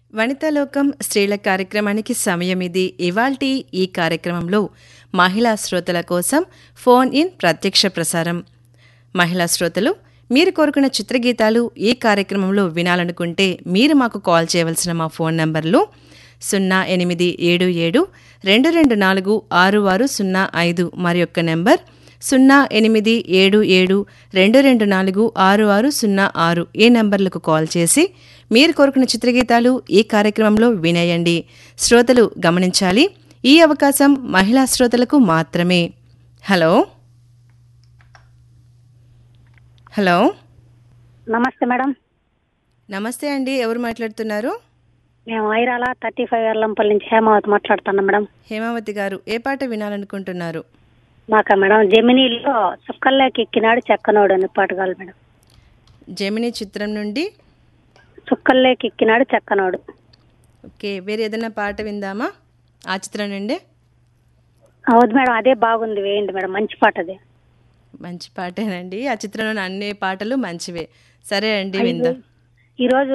వనితాలోకం స్త్రీల కార్యక్రమానికి సమయం ఇది ఇవాల్టి ఈ కార్యక్రమంలో మహిళా శ్రోతల కోసం ఫోన్ ఇన్ ప్రత్యక్ష ప్రసారం మహిళా శ్రోతలు మీరు కోరుకున్న చిత్రగీతాలు ఈ కార్యక్రమంలో వినాలనుకుంటే మీరు మాకు కాల్ చేయవలసిన మా ఫోన్ నంబర్లు సున్నా ఎనిమిది ఏడు ఏడు రెండు రెండు నాలుగు ఆరు ఆరు సున్నా ఐదు మరి యొక్క నెంబర్ సున్నా ఎనిమిది ఏడు ఏడు రెండు రెండు నాలుగు ఆరు ఆరు సున్నా ఆరు ఈ నెంబర్లకు కాల్ చేసి మీరు కోరుకున్న చిత్రగీతాలు ఈ కార్యక్రమంలో వినేయండి శ్రోతలు గమనించాలి ఈ అవకాశం మహిళా శ్రోతలకు మాత్రమే హలో హలో నమస్తే మేడం నమస్తే అండి ఎవరు మాట్లాడుతున్నారు మేము ఐరాల థర్టీ ఫైవ్ ఎర్లంపల్లి నుంచి హేమావతి మాట్లాడుతున్నాం మేడం హేమావతి గారు ఏ పాట వినాలనుకుంటున్నారు మాకా మేడం జమినీలో చుక్కల్లోకి ఎక్కినాడు చెక్కనోడు అని పాట కావాలి మేడం జమినీ చిత్రం నుండి చుక్కల్లోకి ఎక్కినాడు చెక్కనోడు ఓకే వేరే ఏదైనా పాట విందామా ఆ చిత్రం నుండి అవద్దు మేడం అదే బాగుంది వేయండి మేడం మంచి పాట అదే మంచి పాటేనండి ఆ చిత్రంలోని అన్ని పాటలు మంచివే సరే అండి విందాం ఈరోజు